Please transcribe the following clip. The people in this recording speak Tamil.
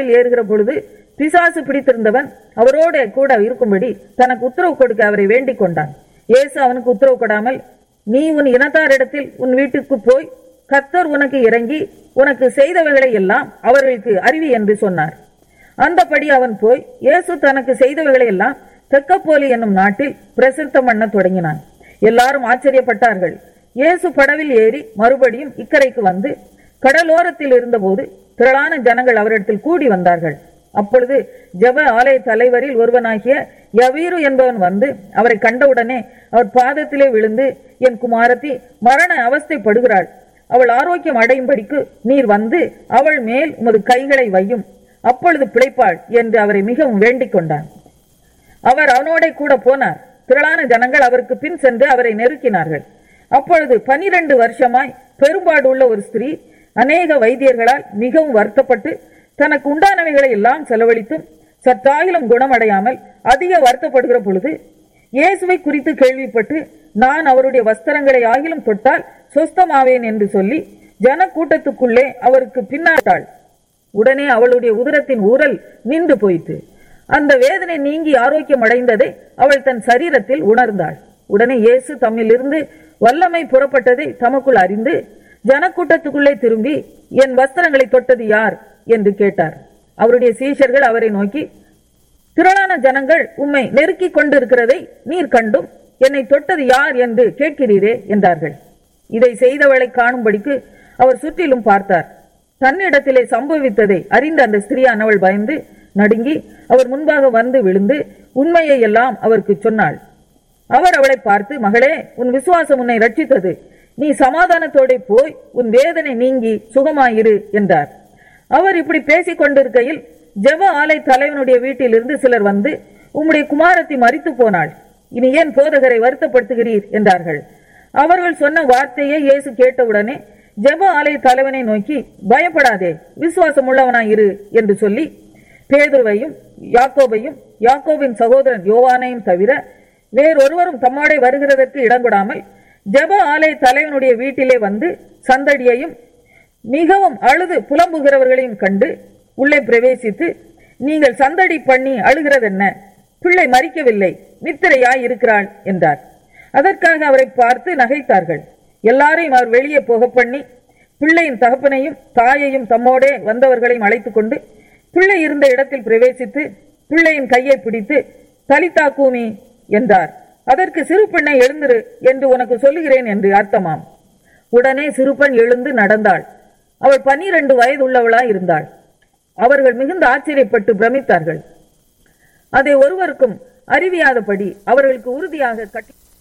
படவில் ஏறுகிற பொழுது பிசாசு பிடித்திருந்தவன் அவரோட கூட இருக்கும்படி தனக்கு உத்தரவு கொடுக்க அவரை வேண்டிக் கொண்டான் இயேசு அவனுக்கு உத்தரவு கொடாமல் நீ உன் இனத்தாரிடத்தில் உன் வீட்டுக்கு போய் கர்த்தர் உனக்கு இறங்கி உனக்கு செய்தவைகளை எல்லாம் அவர்களுக்கு அறிவி என்று சொன்னார் அந்தபடி அவன் போய் இயேசு தனக்கு செய்தவைகளை எல்லாம் தெக்கப்போலி என்னும் நாட்டில் பிரசித்தம் பண்ண தொடங்கினான் எல்லாரும் ஆச்சரியப்பட்டார்கள் இயேசு படவில் ஏறி மறுபடியும் இக்கரைக்கு வந்து கடலோரத்தில் இருந்தபோது திரளான ஜனங்கள் அவரிடத்தில் கூடி வந்தார்கள் அப்பொழுது ஜெப ஆலய தலைவரில் ஒருவனாகிய யவீரு என்பவன் வந்து அவரை கண்டவுடனே அவர் பாதத்திலே விழுந்து என் குமாரத்தி மரண அவஸ்தைப்படுகிறாள் அவள் ஆரோக்கியம் அடையும்படிக்கு நீர் வந்து அவள் மேல் உமது கைகளை வையும் அப்பொழுது பிழைப்பாள் என்று அவரை மிகவும் வேண்டிக் கொண்டான் அவர் அவனோட கூட போனார் திரளான ஜனங்கள் அவருக்கு பின் சென்று அவரை நெருக்கினார்கள் அப்பொழுது பனிரெண்டு வருஷமாய் பெரும்பாடு உள்ள ஒரு ஸ்திரீ அநேக வைத்தியர்களால் மிகவும் வருத்தப்பட்டு தனக்கு உண்டானவைகளை எல்லாம் செலவழித்தும் சற்றாயிலும் குணமடையாமல் அதிக வருத்தப்படுகிற பொழுது இயேசுவை குறித்து கேள்விப்பட்டு நான் அவருடைய வஸ்திரங்களை ஆகிலும் தொட்டால் சொஸ்தமாவேன் என்று சொல்லி ஜன கூட்டத்துக்குள்ளே அவருக்கு பின்னாட்டாள் உடனே அவளுடைய உதரத்தின் ஊரல் நின்று போயிற்று அந்த வேதனை நீங்கி ஆரோக்கியம் அடைந்ததை அவள் தன் சரீரத்தில் உணர்ந்தாள் உடனே இயேசு தம்மிலிருந்து வல்லமை புறப்பட்டதை தமக்குள் அறிந்து ஜனக்கூட்டத்துக்குள்ளே திரும்பி என் வஸ்திரங்களை தொட்டது யார் என்று கேட்டார் அவருடைய சீஷர்கள் அவரை நோக்கி திரளான ஜனங்கள் உம்மை நெருக்கிக் கொண்டிருக்கிறதை நீர் கண்டும் என்னை தொட்டது யார் என்று கேட்கிறீரே என்றார்கள் இதை செய்தவளை காணும்படிக்கு அவர் சுற்றிலும் பார்த்தார் தன்னிடத்திலே சம்பவித்ததை அறிந்த அந்த ஸ்திரீயானவள் பயந்து நடுங்கி அவர் முன்பாக வந்து விழுந்து உண்மையை எல்லாம் அவருக்கு சொன்னாள் அவர் அவளை பார்த்து மகளே உன் விசுவாசம் உன்னை ரட்சித்தது நீ சமாதானத்தோட போய் உன் வேதனை நீங்கி சுகமாயிரு என்றார் அவர் இப்படி பேசிக் கொண்டிருக்கையில் ஜெப ஆலை தலைவனுடைய வீட்டிலிருந்து சிலர் வந்து உம்முடைய குமாரத்தி மறித்து போனாள் இனி ஏன் போதகரை வருத்தப்படுத்துகிறீர் என்றார்கள் அவர்கள் சொன்ன வார்த்தையை இயேசு கேட்டவுடனே ஜெப ஆலய தலைவனை நோக்கி பயப்படாதே விசுவாசம் உள்ளவனாய் இரு என்று சொல்லி பேதுருவையும் யாக்கோபையும் யாக்கோபின் சகோதரன் யோவானையும் தவிர வேறொருவரும் தம்மாடை வருகிறதற்கு இடங்கொடாமல் ஜெப ஆலய தலைவனுடைய வீட்டிலே வந்து சந்தடியையும் மிகவும் அழுது புலம்புகிறவர்களையும் கண்டு உள்ளே பிரவேசித்து நீங்கள் சந்தடி பண்ணி அழுகிறதென்ன பிள்ளை மறிக்கவில்லை நித்திரையாய் இருக்கிறாள் என்றார் அதற்காக அவரை பார்த்து நகைத்தார்கள் எல்லாரையும் அவர் வெளியே போக பண்ணி பிள்ளையின் தகப்பனையும் தாயையும் தம்மோடே வந்தவர்களையும் அழைத்துக் கொண்டு பிள்ளை இருந்த இடத்தில் பிரவேசித்து பிள்ளையின் கையை பிடித்து தலிதா கூமி என்றார் அதற்கு சிறு பெண்ணை எழுந்திரு என்று உனக்கு சொல்லுகிறேன் என்று அர்த்தமாம் உடனே சிறுபெண் எழுந்து நடந்தாள் அவள் பன்னிரண்டு வயது உள்ளவளாய் இருந்தாள் அவர்கள் மிகுந்த ஆச்சரியப்பட்டு பிரமித்தார்கள் அதை ஒருவருக்கும் அறிவியாதபடி அவர்களுக்கு உறுதியாக கட்டி